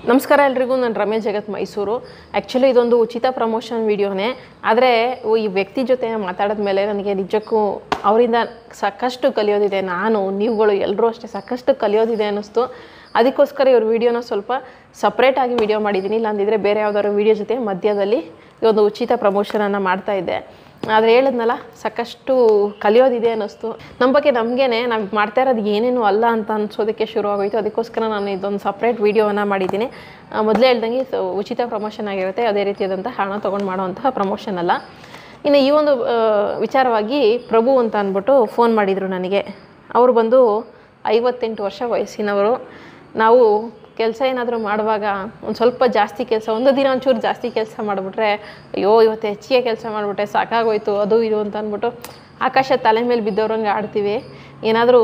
ನಮಸ್ಕಾರ ಎಲ್ರಿಗೂ ನಾನು ರಮೇಶ್ ಜಗತ್ ಮೈಸೂರು ಆ್ಯಕ್ಚುಲಿ ಇದೊಂದು ಉಚಿತ ಪ್ರಮೋಷನ್ ವಿಡಿಯೋನೇ ಆದರೆ ಈ ವ್ಯಕ್ತಿ ಜೊತೆ ಮಾತಾಡಿದ ಮೇಲೆ ನನಗೆ ನಿಜಕ್ಕೂ ಅವರಿಂದ ಸಾಕಷ್ಟು ಕಲಿಯೋದಿದೆ ನಾನು ನೀವುಗಳು ಎಲ್ಲರೂ ಅಷ್ಟೇ ಸಾಕಷ್ಟು ಕಲಿಯೋದಿದೆ ಅನ್ನಿಸ್ತು ಅದಕ್ಕೋಸ್ಕರ ಇವ್ರ ವಿಡಿಯೋನ ಸ್ವಲ್ಪ ಸಪ್ರೇಟಾಗಿ ವಿಡಿಯೋ ಮಾಡಿದ್ದೀನಿ ಇಲ್ಲಾಂದಿದ್ರೆ ಬೇರೆ ಯಾವ್ದಾದ್ರು ವಿಡಿಯೋ ಜೊತೆ ಮಧ್ಯದಲ್ಲಿ ಈ ಒಂದು ಉಚಿತ ಪ್ರಮೋಷನನ್ನು ಮಾಡ್ತಾ ಇದ್ದೆ ಆದರೆ ಹೇಳಿದ್ನಲ್ಲ ಸಾಕಷ್ಟು ಕಲಿಯೋದಿದೆ ಅನ್ನಿಸ್ತು ನಮ್ಮ ಬಗ್ಗೆ ನಮಗೇನೆ ನಾವು ಮಾಡ್ತಾ ಇರೋದು ಏನೇನು ಅಲ್ಲ ಅಂತ ಅನ್ಸೋದಕ್ಕೆ ಶುರು ಆಗೋಯ್ತು ಅದಕ್ಕೋಸ್ಕರ ನಾನು ಇದೊಂದು ಸಪ್ರೇಟ್ ವೀಡಿಯೋವನ್ನು ಮಾಡಿದ್ದೀನಿ ಮೊದಲೇ ಹೇಳ್ದಂಗೆ ಇದು ಉಚಿತ ಪ್ರಮೋಷನ್ ಆಗಿರುತ್ತೆ ಅದೇ ರೀತಿಯಾದಂಥ ಹಣ ತೊಗೊಂಡು ಮಾಡೋವಂತಹ ಪ್ರಮೋಷನ್ ಅಲ್ಲ ಇನ್ನು ಈ ಒಂದು ಆ, ವಿಚಾರವಾಗಿ ಪ್ರಭು ಅಂತ ಅಂದ್ಬಿಟ್ಟು ಫೋನ್ ಮಾಡಿದರು ನನಗೆ ಅವರು ಬಂದು ಐವತ್ತೆಂಟು ವರ್ಷ ವಯಸ್ಸಿನವರು ನಾವು ಕೆಲಸ ಏನಾದರೂ ಮಾಡುವಾಗ ಒಂದು ಸ್ವಲ್ಪ ಜಾಸ್ತಿ ಕೆಲಸ ಒಂದು ದಿನ ಒಂಚೂರು ಜಾಸ್ತಿ ಕೆಲಸ ಮಾಡಿಬಿಟ್ರೆ ಅಯ್ಯೋ ಇವತ್ತು ಹೆಚ್ಚಿಗೆ ಕೆಲಸ ಮಾಡಿಬಿಟ್ಟೆ ಸಾಕಾಗೋಯ್ತು ಅದು ಇದು ಅಂತ ಅಂದ್ಬಿಟ್ಟು ಆಕಾಶ ತಲೆ ಮೇಲೆ ಬಿದ್ದವ್ರಂಗೆ ಆಡ್ತೀವಿ ಏನಾದರೂ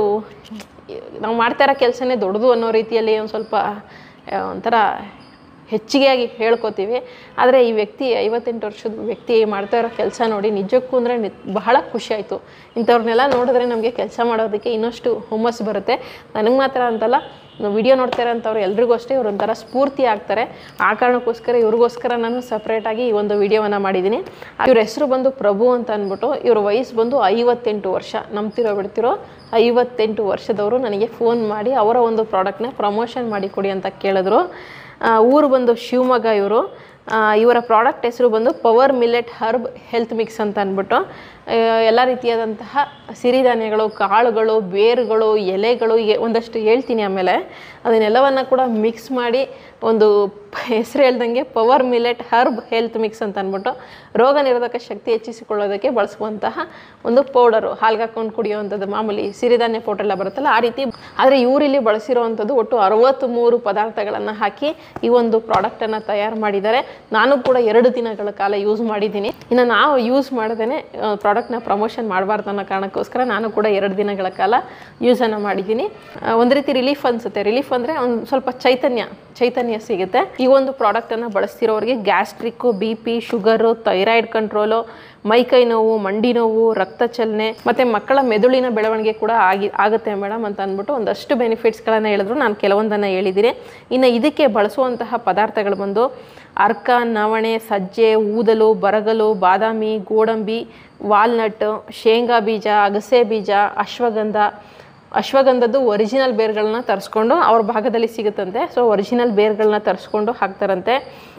ನಾವು ಮಾಡ್ತಾ ಇರೋ ಕೆಲಸನೇ ದೊಡ್ಡದು ಅನ್ನೋ ರೀತಿಯಲ್ಲಿ ಒಂದು ಸ್ವಲ್ಪ ಆ, ಒಂಥರ ಹೆಚ್ಚಿಗೆಯಾಗಿ ಹೇಳ್ಕೊತೀವಿ ಆದರೆ ಈ ವ್ಯಕ್ತಿ ಐವತ್ತೆಂಟು ವರ್ಷದ ವ್ಯಕ್ತಿ ಮಾಡ್ತಾ ಇರೋ ಕೆಲಸ ನೋಡಿ ನಿಜಕ್ಕೂ ಅಂದರೆ ಬಹಳ ಖುಷಿ ಆಯಿತು ಇಂಥವ್ರನ್ನೆಲ್ಲ ನೋಡಿದ್ರೆ ನಮಗೆ ಕೆಲಸ ಮಾಡೋದಕ್ಕೆ ಇನ್ನಷ್ಟು ಹುಮ್ಮಸ್ಸು ಬರುತ್ತೆ ನನಗೆ ಮಾತ್ರ ಅಂತಲ್ಲ ವಿಡಿಯೋ ನೋಡ್ತಾ ಇರೋಂಥವ್ರು ಎಲ್ರಿಗೂ ಅಷ್ಟೇ ಇವ್ರು ಒಂಥರ ಸ್ಫೂರ್ತಿ ಆಗ್ತಾರೆ ಆ ಕಾರಣಕ್ಕೋಸ್ಕರ ಇವ್ರಿಗೋಸ್ಕರ ನಾನು ಸಪ್ರೇಟಾಗಿ ಈ ಒಂದು ವಿಡಿಯೋವನ್ನು ಮಾಡಿದ್ದೀನಿ ಇವ್ರ ಹೆಸರು ಬಂದು ಪ್ರಭು ಅಂತ ಅಂದ್ಬಿಟ್ಟು ಇವ್ರ ವಯಸ್ಸು ಬಂದು ಐವತ್ತೆಂಟು ವರ್ಷ ನಂಬ್ತಿರೋ ಬಿಡ್ತಿರೋ ಐವತ್ತೆಂಟು ವರ್ಷದವರು ನನಗೆ ಫೋನ್ ಮಾಡಿ ಅವರ ಒಂದು ಪ್ರಾಡಕ್ಟ್ನ ಪ್ರಮೋಷನ್ ಮಾಡಿ ಕೊಡಿ ಅಂತ ಕೇಳಿದ್ರು ಆ, ಊರು ಬಂದು ಶಿವಮೊಗ್ಗ ಇವರು ಆ, ಇವರ ಪ್ರಾಡಕ್ಟ್ ಹೆಸರು ಬಂದು power millet herb health mix ಅಂತ ಅಂದ್ಬಿಟ್ಟು ಆ, ಎಲ್ಲ ರೀತಿಯಾದಂತಹ ಸಿರಿಧಾನ್ಯಗಳು ಕಾಳುಗಳು ಬೇರುಗಳು ಎಲೆಗಳು ಹೀಗೆ ಒಂದಷ್ಟು ಹೇಳ್ತೀನಿ ಆಮೇಲೆ ಅದನ್ನೆಲ್ಲವನ್ನು ಕೂಡ ಮಿಕ್ಸ್ ಮಾಡಿ ಒಂದು ಹೆಸರು ಹೇಳ್ದಂಗೆ power millet herb health mix ಅಂತ ಅಂದ್ಬಿಟ್ಟು ರೋಗ ನಿರೋಧಕ ಶಕ್ತಿ ಹೆಚ್ಚಿಸಿಕೊಳ್ಳೋದಕ್ಕೆ ಬಳಸುವಂತಹ ಒಂದು ಪೌಡರು ಹಾಲ್ಗೆ ಹಾಕೊಂಡು ಕುಡಿಯುವಂಥದ್ದು ಮಾಮೂಲಿ ಸಿರಿಧಾನ್ಯ ಪೌಡರ್ ಎಲ್ಲ ಬರುತ್ತಲ್ಲ ಆ ರೀತಿ ಆದರೆ ಇವರಿಲ್ಲಿ ಬಳಸಿರುವಂಥದ್ದು ಒಟ್ಟು ಅರವತ್ತ್ಮೂರು ಪದಾರ್ಥಗಳನ್ನು ಹಾಕಿ ಈ ಒಂದು ಪ್ರಾಡಕ್ಟನ್ನು ತಯಾರು ಮಾಡಿದ್ದಾರೆ ನಾನು ಕೂಡ ಎರಡು ದಿನಗಳ ಕಾಲ ಯೂಸ್ ಮಾಡಿದ್ದೀನಿ ಇನ್ನು ನಾವು ಯೂಸ್ ಮಾಡದೇ ಪ್ರಾಡಕ್ಟ್ನ ಪ್ರಮೋಷನ್ ಮಾಡಬಾರ್ದು ಅನ್ನೋ ಕಾರಣಕ್ಕೋಸ್ಕರ ನಾನು ಕೂಡ ಎರಡು ದಿನಗಳ ಕಾಲ ಯೂಸನ್ನು ಮಾಡಿದ್ದೀನಿ ಆ, ಒಂದು ರೀತಿ ರಿಲೀಫ್ ಅನಿಸುತ್ತೆ ರಿಲೀಫ್ ಅಂದರೆ ಒಂದು ಸ್ವಲ್ಪ ಚೈತನ್ಯ ಚೈತನ್ಯ ಸಿಗುತ್ತೆ ಈ ಒಂದು ಪ್ರಾಡಕ್ಟನ್ನು ಬಳಸ್ತಿರೋರಿಗೆ gastric B P sugar thyroid control ಮೈಕೈ ನೋವು ಮಂಡಿ ನೋವು ರಕ್ತ ಚಲನೆ ಮತ್ತು ಮಕ್ಕಳ ಮೆದುಳಿನ ಬೆಳವಣಿಗೆ ಕೂಡ ಆಗಿ ಆಗುತ್ತೆ ಮೇಡಮ್ ಅಂತ ಅಂದ್ಬಿಟ್ಟು ಒಂದಷ್ಟು ಬೆನಿಫಿಟ್ಸ್ಗಳನ್ನು ಹೇಳಿದ್ರು ನಾನು ಕೆಲವೊಂದನ್ನು ಹೇಳಿದ್ದೀನಿ ಇನ್ನು ಇದಕ್ಕೆ ಬಳಸುವಂತಹ ಪದಾರ್ಥಗಳು ಬಂದು ಅರ್ಕ ನವಣೆ ಸಜ್ಜೆ ಊದಲು ಬರಗಲು ಬಾದಾಮಿ ಗೋಡಂಬಿ ವಾಲ್ನಟ್ ಶೇಂಗಾ ಬೀಜ ಅಗಸೆ ಬೀಜ ಅಶ್ವಗಂಧ ಅಶ್ವಗಂಧದ್ದು ಒರಿಜಿನಲ್ ಬೇರ್ಗಳನ್ನ ತರಿಸ್ಕೊಂಡು ಅವ್ರ ಭಾಗದಲ್ಲಿ ಸಿಗುತ್ತಂತೆ ಸೊ ಒರಿಜಿನಲ್ ಬೇರ್ಗಳನ್ನ ತರಿಸ್ಕೊಂಡು ಹಾಕ್ತಾರಂತೆ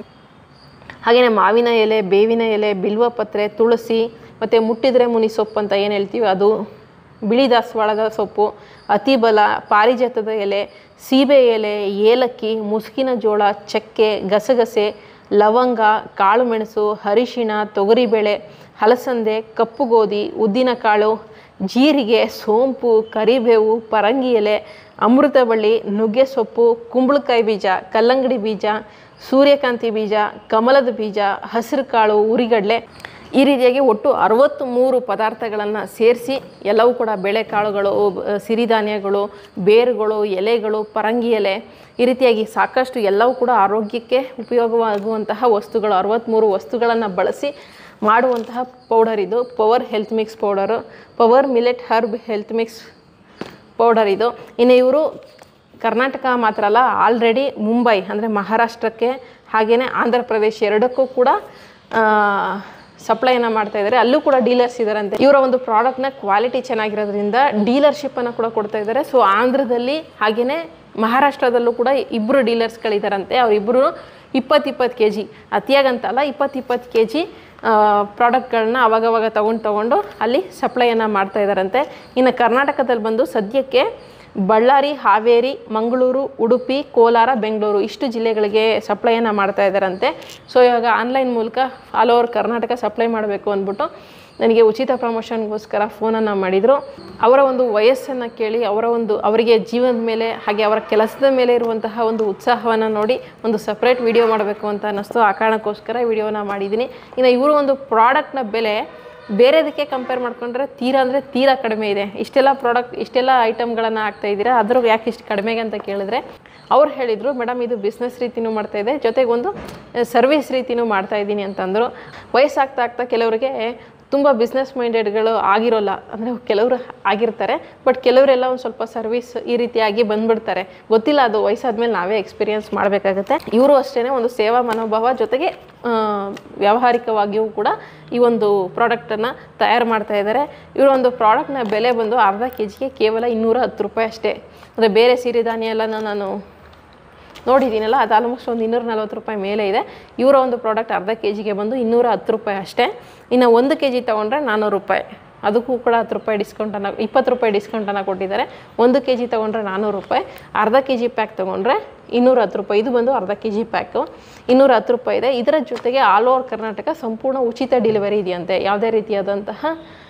ಹಾಗೆಯೇ ಮಾವಿನ ಎಲೆ ಬೇವಿನ ಎಲೆ ಬಿಲ್ವ ಪತ್ರೆ ತುಳಸಿ ಮತ್ತು ಮುಟ್ಟಿದ್ರೆ ಮುನಿ ಸೊಪ್ಪು ಅಂತ ಏನು ಹೇಳ್ತೀವಿ ಅದು ಬಿಳಿ ದಾಸವಾಳದ ಸೊಪ್ಪು ಅತಿಬಲ ಪಾರಿಜಾತದ ಎಲೆ ಸೀಬೆ ಎಲೆ ಏಲಕ್ಕಿ ಮುಸುಕಿನ ಜೋಳ ಚಕ್ಕೆ ಗಸಗಸೆ ಲವಂಗ ಕಾಳುಮೆಣಸು ಅರಿಶಿಣ ತೊಗರಿಬೇಳೆ ಹಲಸಂದೆ ಕಪ್ಪು ಗೋಧಿ ಉದ್ದಿನಕಾಳು ಜೀರಿಗೆ ಸೋಂಪು ಕರಿಬೇವು ಪರಂಗಿ ಎಲೆ ಅಮೃತಬಳ್ಳಿ ನುಗ್ಗೆ ಸೊಪ್ಪು ಕುಂಬಳಕಾಯಿ ಬೀಜ ಕಲ್ಲಂಗಡಿ ಬೀಜ ಸೂರ್ಯಕಾಂತಿ ಬೀಜ ಕಮಲದ ಬೀಜ ಹಸಿರು ಕಾಳು ಉರಿಗಡಲೆ ಈ ರೀತಿಯಾಗಿ ಒಟ್ಟು ಅರವತ್ತ್ಮೂರು ಪದಾರ್ಥಗಳನ್ನು ಸೇರಿಸಿ ಎಲ್ಲವೂ ಕೂಡ ಬೇಳೆಕಾಳುಗಳು ಬ- ಸಿರಿಧಾನ್ಯಗಳು ಬೇರುಗಳು ಎಲೆಗಳು ಪರಂಗಿ ಎಲೆ ಈ ರೀತಿಯಾಗಿ ಸಾಕಷ್ಟು ಎಲ್ಲವೂ ಕೂಡ ಆರೋಗ್ಯಕ್ಕೆ ಉಪಯೋಗವಾಗುವಂತಹ ವಸ್ತುಗಳು ಅರವತ್ತ್ಮೂರು ವಸ್ತುಗಳನ್ನು ಬಳಸಿ ಮಾಡುವಂತಹ ಪೌಡರ್ ಇದು power health mix powder power millet herb health mix powder ಇದು ಇನ್ನು ಇವರು ಕರ್ನಾಟಕ ಮಾತ್ರ ಅಲ್ಲ ಆಲ್ರೆಡಿ ಮುಂಬೈ ಅಂದರೆ ಮಹಾರಾಷ್ಟ್ರಕ್ಕೆ ಹಾಗೆಯೇ ಆಂಧ್ರ ಪ್ರದೇಶ ಎರಡಕ್ಕೂ ಕೂಡ ಸಪ್ಲೈನ ಮಾಡ್ತಾ ಇದ್ದಾರೆ ಅಲ್ಲೂ ಕೂಡ ಡೀಲರ್ಸ್ ಇದ್ದಾರಂತೆ ಇವರ ಒಂದು ಪ್ರಾಡಕ್ಟ್ನ ಕ್ವಾಲಿಟಿ ಚೆನ್ನಾಗಿರೋದ್ರಿಂದ ಡೀಲರ್ಶಿಪ್ಪನ್ನು ಕೂಡ ಕೊಡ್ತಾ ಇದ್ದಾರೆ ಸೊ ಆಂಧ್ರದಲ್ಲಿ ಹಾಗೆಯೇ ಮಹಾರಾಷ್ಟ್ರದಲ್ಲೂ ಕೂಡ ಇಬ್ಬರು ಡೀಲರ್ಸ್ಗಳಿದ್ದಾರಂತೆ ಅವರಿಬ್ಬರು ಇಪ್ಪತ್ತು ಇಪ್ಪತ್ತು ಕೆ ಜಿ ಅತಿಯಾಗಂತಲ್ಲ ಇಪ್ಪತ್ತು ಇಪ್ಪತ್ತು ಕೆ ಜಿ ಪ್ರಾಡಕ್ಟ್ಗಳನ್ನ ಅವಾಗವಾಗ ತೊಗೊಂಡು ತೊಗೊಂಡು ಅಲ್ಲಿ ಸಪ್ಲೈಯನ್ನು ಮಾಡ್ತಾ ಇದ್ದಾರಂತೆ ಇನ್ನು ಕರ್ನಾಟಕದಲ್ಲಿ ಬಂದು ಸದ್ಯಕ್ಕೆ ಬಳ್ಳಾರಿ ಹಾವೇರಿ ಮಂಗಳೂರು ಉಡುಪಿ ಕೋಲಾರ ಬೆಂಗಳೂರು ಇಷ್ಟು ಜಿಲ್ಲೆಗಳಿಗೆ ಸಪ್ಲೈಯನ್ನು ಮಾಡ್ತಾ ಇದ್ದಾರಂತೆ ಸೊ ಇವಾಗ ಆನ್ಲೈನ್ ಮೂಲಕ ಆಲ್ ಓವರ್ ಕರ್ನಾಟಕ ಸಪ್ಲೈ ಮಾಡಬೇಕು ಅಂದ್ಬಿಟ್ಟು ನನಗೆ ಉಚಿತ ಪ್ರಮೋಷನ್ಗೋಸ್ಕರ ಫೋನನ್ನು ಮಾಡಿದರು ಅವರ ಒಂದು ವಯಸ್ಸನ್ನು ಕೇಳಿ ಅವರ ಒಂದು ಅವರಿಗೆ ಜೀವನದ ಮೇಲೆ ಹಾಗೆ ಅವರ ಕೆಲಸದ ಮೇಲೆ ಇರುವಂತಹ ಒಂದು ಉತ್ಸಾಹವನ್ನು ನೋಡಿ ಒಂದು ಸಪ್ರೇಟ್ ವಿಡಿಯೋ ಮಾಡಬೇಕು ಅಂತ ಅನ್ನಿಸ್ತು ಆ ಕಾರಣಕ್ಕೋಸ್ಕರ ವಿಡಿಯೋನ ಮಾಡಿದ್ದೀನಿ ಇನ್ನು ಇವರು ಒಂದು ಪ್ರಾಡಕ್ಟ್ನ ಬೆಲೆ ಬೇರೆದಕ್ಕೆ ಕಂಪೇರ್ ಮಾಡ್ಕೊಂಡ್ರೆ ತೀರಾ ಅಂದರೆ ತೀರಾ ಕಡಿಮೆ ಇದೆ ಇಷ್ಟೆಲ್ಲ ಪ್ರಾಡಕ್ಟ್ ಇಷ್ಟೆಲ್ಲ ಐಟಮ್ಗಳನ್ನು ಹಾಕ್ತಾ ಇದ್ದೀರಾ ಅದ್ರ ಯಾಕೆ ಇಷ್ಟು ಕಡಿಮೆಗೆ ಅಂತ ಕೇಳಿದ್ರೆ ಅವ್ರು ಹೇಳಿದರು ಮೇಡಮ್ ಇದು ಬಿಸ್ನೆಸ್ ರೀತಿನೂ ಮಾಡ್ತಾ ಇದೆ ಜೊತೆಗೆ ಒಂದು ಸರ್ವಿಸ್ ರೀತಿನೂ ಮಾಡ್ತಾ ಇದ್ದೀನಿ ಅಂತಂದರು ವಯಸ್ಸಾಗ್ತಾ ಆಗ್ತಾ ಕೆಲವರಿಗೆ ತುಂಬ ಬಿಸ್ನೆಸ್ ಮೈಂಡೆಡ್ಗಳು ಆಗಿರೋಲ್ಲ ಅಂದರೆ ಕೆಲವರು ಆಗಿರ್ತಾರೆ ಬಟ್ ಕೆಲವರೆಲ್ಲ ಒಂದು ಸ್ವಲ್ಪ ಸರ್ವಿಸ್ ಈ ರೀತಿಯಾಗಿ ಬಂದ್ಬಿಡ್ತಾರೆ ಗೊತ್ತಿಲ್ಲ ಅದು ವಯಸ್ಸಾದ್ಮೇಲೆ ನಾವೇ ಎಕ್ಸ್ಪೀರಿಯನ್ಸ್ ಮಾಡಬೇಕಾಗತ್ತೆ ಇವರು ಅಷ್ಟೇ ಒಂದು ಸೇವಾ ಮನೋಭಾವ ಜೊತೆಗೆ ಆ, ವ್ಯಾವಹಾರಿಕವಾಗಿಯೂ ಕೂಡ ಈ ಒಂದು ಪ್ರಾಡಕ್ಟನ್ನು ತಯಾರು ಮಾಡ್ತಾ ಇದ್ದಾರೆ ಇವರ ಒಂದು ಪ್ರಾಡಕ್ಟ್ನ ಬೆಲೆ ಬಂದು ಅರ್ಧ ಕೆ ಜಿಗೆ ಕೇವಲ ಇನ್ನೂರ ಹತ್ತು ರೂಪಾಯಿ ಅಷ್ಟೇ ಅಂದರೆ ಬೇರೆ ಸಿರಿಧಾನ್ಯ ಎಲ್ಲ ನಾನು ನೋಡಿದ್ದೀನಲ್ಲ ಅದು ಆಲ್ಮೋಸ್ಟ್ ಒಂದು ಇನ್ನೂರ ನಲ್ವತ್ತು ರೂಪಾಯಿ ಮೇಲೆ ಇದೆ ಇವರ ಒಂದು ಪ್ರಾಡಕ್ಟ್ ಅರ್ಧ ಕೆ ಜಿಗೆ ಬಂದು ಇನ್ನೂರ ಹತ್ತು ರೂಪಾಯಿ ಅಷ್ಟೇ ಇನ್ನು ಒಂದು ಕೆ ಜಿ ತೊಗೊಂಡ್ರೆ ನಾನ್ನೂರು ರೂಪಾಯಿ ಅದಕ್ಕೂ ಕೂಡ ಹತ್ತು ರೂಪಾಯಿ ಡಿಸ್ಕೌಂಟನ್ನು ಇಪ್ಪತ್ತು ರೂಪಾಯಿ ಡಿಸ್ಕೌಂಟನ್ನು ಕೊಟ್ಟಿದ್ದಾರೆ ಒಂದು ಕೆ ಜಿ ತೊಗೊಂಡ್ರೆ ನಾನ್ನೂರು ರೂಪಾಯಿ ಅರ್ಧ ಕೆ ಜಿ ಪ್ಯಾಕ್ ತೊಗೊಂಡ್ರೆ ಇನ್ನೂರ ಹತ್ತು ರೂಪಾಯಿ ಇದು ಬಂದು ಅರ್ಧ ಕೆ ಜಿ ಪ್ಯಾಕು ಇನ್ನೂರ ಹತ್ತು ರೂಪಾಯಿ ಇದೆ ಇದರ ಜೊತೆಗೆ ಆಲ್ ಓವರ್ ಕರ್ನಾಟಕ ಸಂಪೂರ್ಣ ಉಚಿತ ಡೆಲಿವರಿ ಇದೆಯಂತೆ ಯಾವುದೇ ರೀತಿಯಾದಂತಹ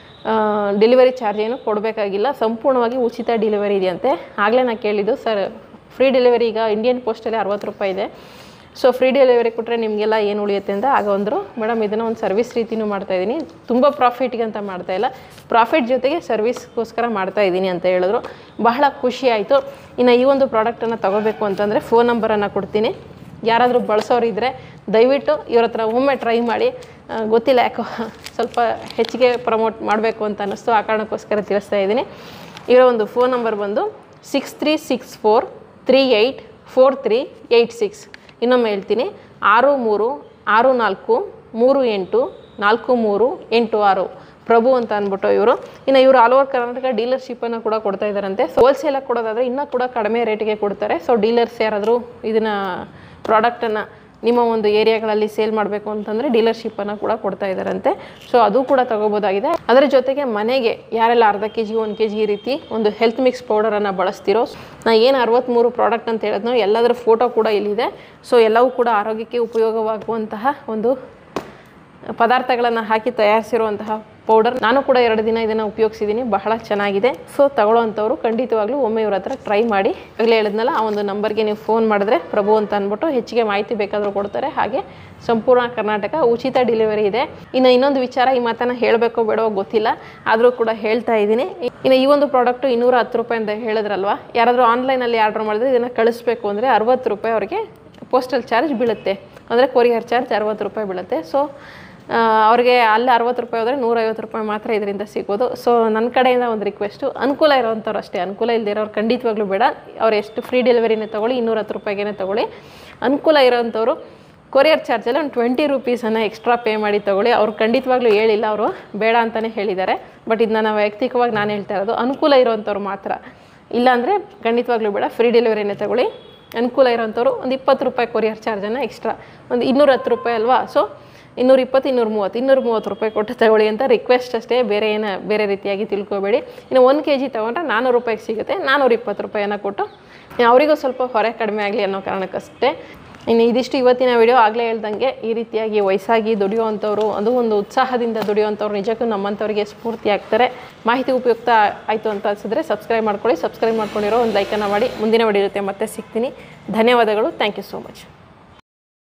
ಡೆಲಿವರಿ ಚಾರ್ಜ್ ಏನು ಕೊಡಬೇಕಾಗಿಲ್ಲ ಸಂಪೂರ್ಣವಾಗಿ ಉಚಿತ ಡೆಲಿವರಿ ಇದೆಯಂತೆ ಆಗಲೇ ನಾನು ಕೇಳಿದ್ದು ಸರ್ ಫ್ರೀ ಡೆಲಿವರಿ ಈಗ ಇಂಡಿಯನ್ ಪೋಸ್ಟಲ್ಲಿ ಅರವತ್ತು ರೂಪಾಯಿ ಇದೆ ಸೊ ಫ್ರೀ ಡೆಲಿವರಿ ಕೊಟ್ಟರೆ ನಿಮಗೆಲ್ಲ ಏನು ಉಳಿಯುತ್ತೆ ಅಂತ ಆಗ ಅಂದರು ಮೇಡಮ್ ಇದನ್ನು ಒಂದು ಸರ್ವಿಸ್ ರೀತಿನೂ ಮಾಡ್ತಾಯಿದ್ದೀನಿ ತುಂಬ ಪ್ರಾಫಿಟ್ಗೆ ಅಂತ ಮಾಡ್ತಾ ಇಲ್ಲ ಪ್ರಾಫಿಟ್ ಜೊತೆಗೆ ಸರ್ವಿಸ್ಗೋಸ್ಕರ ಮಾಡ್ತಾ ಇದ್ದೀನಿ ಅಂತ ಹೇಳಿದ್ರು ಬಹಳ ಖುಷಿ ಆಯಿತು ಇನ್ನು ಈ ಒಂದು ಪ್ರಾಡಕ್ಟನ್ನು ತಗೋಬೇಕು ಅಂತಂದರೆ ಫೋನ್ ನಂಬರನ್ನು ಕೊಡ್ತೀನಿ ಯಾರಾದರೂ ಬಳಸೋರಿದ್ದರೆ ದಯವಿಟ್ಟು ಇವ್ರ ಹತ್ರ ಒಮ್ಮೆ ಟ್ರೈ ಮಾಡಿ ಆ, ಗೊತ್ತಿಲ್ಲ ಯಾಕೋ ಸ್ವಲ್ಪ ಹೆಚ್ಚಿಗೆ ಪ್ರಮೋಟ್ ಮಾಡಬೇಕು ಅಂತ ಅನ್ನಿಸ್ತು ಆ ಕಾರಣಕ್ಕೋಸ್ಕರ ತಿಳಿಸ್ತಾ ಇದ್ದೀನಿ ಇವರ ಒಂದು ಫೋನ್ ನಂಬರ್ ಬಂದು six three six four three eight four three eight six ಇನ್ನೊಮ್ಮೆ ಹೇಳ್ತೀನಿ ಆರು ಮೂರು ಆರು ನಾಲ್ಕು ಮೂರು ಎಂಟು ನಾಲ್ಕು ಮೂರು ಎಂಟು ಆರು ಪ್ರಭು ಅಂತ ಅಂದ್ಬಿಟ್ಟು ಇವರು ಇನ್ನು ಇವರು ಆಲ್ ಓವರ್ ಕರ್ನಾಟಕ ಡೀಲರ್ಶಿಪ್ಪನ್ನು ಕೂಡ ಕೊಡ್ತಾ ಇದ್ದಾರಂತೆ ಸೊ ಹೋಲ್ಸೇಲಾಗಿ ಕೊಡೋದಾದರೆ ಇನ್ನೂ ಕೂಡ ಕಡಿಮೆ ರೇಟಿಗೆ ಕೊಡ್ತಾರೆ ಸೊ ಡೀಲರ್ಸ್ ಯಾರಾದರೂ ಇದನ್ನು ಪ್ರಾಡಕ್ಟನ್ನು ನಿಮ್ಮ ಒಂದು ಏರಿಯಾಗಳಲ್ಲಿ ಸೇಲ್ ಮಾಡಬೇಕು ಅಂತಂದರೆ ಡೀಲರ್ಶಿಪ್ಪನ್ನು ಕೂಡ ಕೊಡ್ತಾ ಇದ್ದಾರಂತೆ ಸೊ ಅದು ಕೂಡ ತಗೋಬೋದಾಗಿದೆ ಅದರ ಜೊತೆಗೆ ಮನೆಗೆ ಯಾರೆಲ್ಲ ಅರ್ಧ ಕೆ ಜಿ ಒಂದು ಕೆ ಜಿ ಈ ರೀತಿ ಒಂದು ಹೆಲ್ತ್ ಮಿಕ್ಸ್ ಪೌಡರನ್ನು ಬಳಸ್ತಿರೋ ನಾ ಏನು ಅರವತ್ತ್ಮೂರು ಪ್ರಾಡಕ್ಟ್ ಅಂತ ಹೇಳಿದ್ನೋ ಎಲ್ಲದರ ಫೋಟೋ ಕೂಡ ಇಲ್ಲಿದೆ ಸೊ ಎಲ್ಲವೂ ಕೂಡ ಆರೋಗ್ಯಕ್ಕೆ ಉಪಯೋಗವಾಗುವಂತಹ ಒಂದು ಪದಾರ್ಥಗಳನ್ನು ಹಾಕಿ ತಯಾರಿಸಿರುವಂತಹ ಪೌಡರ್ ನಾನು ಕೂಡ ಎರಡು ದಿನ ಇದನ್ನು ಉಪಯೋಗಿಸಿದ್ದೀನಿ ಬಹಳ ಚೆನ್ನಾಗಿದೆ ಸೊ ತಗೊಳ್ಳೋವಂಥವ್ರು ಖಂಡಿತವಾಗ್ಲೂ ಒಮ್ಮೆ ಇವ್ರ ಹತ್ರ ಟ್ರೈ ಮಾಡಿ ಆಗಲೇ ಹೇಳಿದ್ನಲ್ಲ ಆ ಒಂದು ನಂಬರ್ಗೆ ನೀವು ಫೋನ್ ಮಾಡಿದ್ರೆ ಪ್ರಭು ಅಂತ ಅಂದ್ಬಿಟ್ಟು ಹೆಚ್ಚಿಗೆ ಮಾಹಿತಿ ಬೇಕಾದರೂ ಕೊಡ್ತಾರೆ ಹಾಗೆ ಸಂಪೂರ್ಣ ಕರ್ನಾಟಕ ಉಚಿತ ಡೆಲಿವರಿ ಇದೆ ಇನ್ನು ಇನ್ನೊಂದು ವಿಚಾರ ಈ ಮಾತನ್ನು ಹೇಳಬೇಕೋ ಬೇಡವೋ ಗೊತ್ತಿಲ್ಲ ಆದರೂ ಕೂಡ ಹೇಳ್ತಾ ಇದ್ದೀನಿ ಇನ್ನು ಈ ಒಂದು ಪ್ರಾಡಕ್ಟು ಇನ್ನೂರ ಹತ್ತು ರೂಪಾಯಿ ಅಂತ ಹೇಳಿದ್ರಲ್ವ ಯಾರಾದರೂ ಆನ್ಲೈನಲ್ಲಿ ಆರ್ಡರ್ ಮಾಡಿದ್ರೆ ಇದನ್ನು ಕಳಿಸ್ಬೇಕು ಅಂದರೆ ಅರವತ್ತು ರೂಪಾಯಿ ಅವರಿಗೆ ಪೋಸ್ಟಲ್ ಚಾರ್ಜ್ ಬೀಳುತ್ತೆ ಅಂದರೆ ಕೊರಿಯರ್ ಚಾರ್ಜ್ ಅರವತ್ತು ರೂಪಾಯಿ ಬೀಳುತ್ತೆ ಸೊ ಅವ್ರಿಗೆ ಅಲ್ಲಿ ಅರವತ್ತು ರೂಪಾಯಿ ಹೋದರೆ ನೂರೈವತ್ತು ರೂಪಾಯಿ ಮಾತ್ರ ಇದರಿಂದ ಸಿಗೋದು ಸೊ ನನ್ನ ಕಡೆಯಿಂದ ಒಂದು ರಿಕ್ವೆಸ್ಟು ಅನುಕೂಲ ಇರೋವಂಥವ್ರು ಅಷ್ಟೇ ಅನುಕೂಲ ಇಲ್ಲದೆ ಇರೋರು ಖಂಡಿತವಾಗ್ಲೂ ಬೇಡ ಅವ್ರು ಎಷ್ಟು ಫ್ರೀ ಡೆಲಿವರಿನೇ ತೊಗೊಳ್ಳಿ ಇನ್ನೂರ ಹತ್ತು ರೂಪಾಯಿಗೇ ತೊಗೊಳ್ಳಿ ಅನುಕೂಲ ಇರೋವಂಥವ್ರು ಕೊರಿಯರ್ ಚಾರ್ಜಲ್ಲಿ ಒಂದು ಟ್ವೆಂಟಿ ರುಪೀಸನ್ನು ಎಕ್ಸ್ಟ್ರಾ ಪೇ ಮಾಡಿ ತೊಗೊಳ್ಳಿ ಅವ್ರು ಖಂಡಿತವಾಗ್ಲೂ ಹೇಳಿಲ್ಲ ಅವರು ಬೇಡ ಅಂತಲೇ ಹೇಳಿದ್ದಾರೆ ಬಟ್ ಇದು ನಾನು ವೈಯಕ್ತಿಕವಾಗಿ ನಾನು ಹೇಳ್ತಾ ಇರೋದು ಅನುಕೂಲ ಇರೋವಂಥವ್ರು ಮಾತ್ರ ಇಲ್ಲಾಂದರೆ ಖಂಡಿತವಾಗ್ಲೂ ಬೇಡ ಫ್ರೀ ಡೆಲಿವರಿನೇ ತಗೊಳ್ಳಿ ಅನುಕೂಲ ಇರೋವಂಥವ್ರು ಒಂದು ಇಪ್ಪತ್ತು ರೂಪಾಯಿ ಕೊರಿಯರ್ ಚಾರ್ಜನ್ನು ಎಕ್ಸ್ಟ್ರಾ ಒಂದು ಇನ್ನೂರ ಹತ್ತು ರೂಪಾಯಿ ಅಲ್ವಾ ಸೊ ಇನ್ನೂರ ಇಪ್ಪತ್ತು ಇನ್ನೂರ ಮೂವತ್ತು ಇನ್ನೂರ ಮೂವತ್ತು ರೂಪಾಯಿ ಕೊಟ್ಟು ತಗೊಳ್ಳಿ ಅಂತ ರಿಕ್ವೆಸ್ಟ್ ಅಷ್ಟೇ ಬೇರೆ ಏನು ಬೇರೆ ರೀತಿಯಾಗಿ ತಿಳ್ಕೊಬೇಡಿ ಇನ್ನು ಒಂದು ಕೆ ಜಿ ತೊಗೊಂಡ್ರೆ ನಾನ್ನೂರು ರೂಪಾಯಿಗೆ ಸಿಗುತ್ತೆ ನಾನ್ನೂರ ಇಪ್ಪತ್ತು ರೂಪಾಯಿಯನ್ನು ಕೊಟ್ಟು ಅವರಿಗೂ ಸ್ವಲ್ಪ ಹೊರೆ ಕಡಿಮೆ ಆಗಲಿ ಅನ್ನೋ ಕಾರಣಕ್ಕಷ್ಟೇ ಇನ್ನು ಇದಿಷ್ಟು ಇವತ್ತಿನ ವಿಡಿಯೋ ಆಗಲೇ ಹೇಳ್ದಂಗೆ ಈ ರೀತಿಯಾಗಿ ವಯಸ್ಸಾಗಿ ದುಡಿಯುವಂಥವ್ರು ಅದು ಒಂದು ಉತ್ಸಾಹದಿಂದ ದುಡಿಯುವಂಥವ್ರು ನಿಜಕ್ಕೂ ನಮ್ಮಂಥವ್ರಿಗೆ ಸ್ಫೂರ್ತಿ ಆಗ್ತಾರೆ ಮಾಹಿತಿ ಉಪಯುಕ್ತ ಆಯಿತು ಅಂತ ಅನಿಸಿದ್ರೆ ಸಬ್ಸ್ಕ್ರೈಬ್ ಮಾಡ್ಕೊಳ್ಳಿ ಸಬ್ಸ್ಕ್ರೈಬ್ ಮಾಡ್ಕೊಂಡಿರೋ ಒಂದು ಲೈಕನ್ನು ಮಾಡಿ ಮುಂದಿನ ವಿಡಿಯೋ ಜೊತೆ ಮತ್ತೆ ಸಿಗ್ತೀನಿ ಧನ್ಯವಾದಗಳು ಥ್ಯಾಂಕ್ ಯು ಸೋ ಮಚ್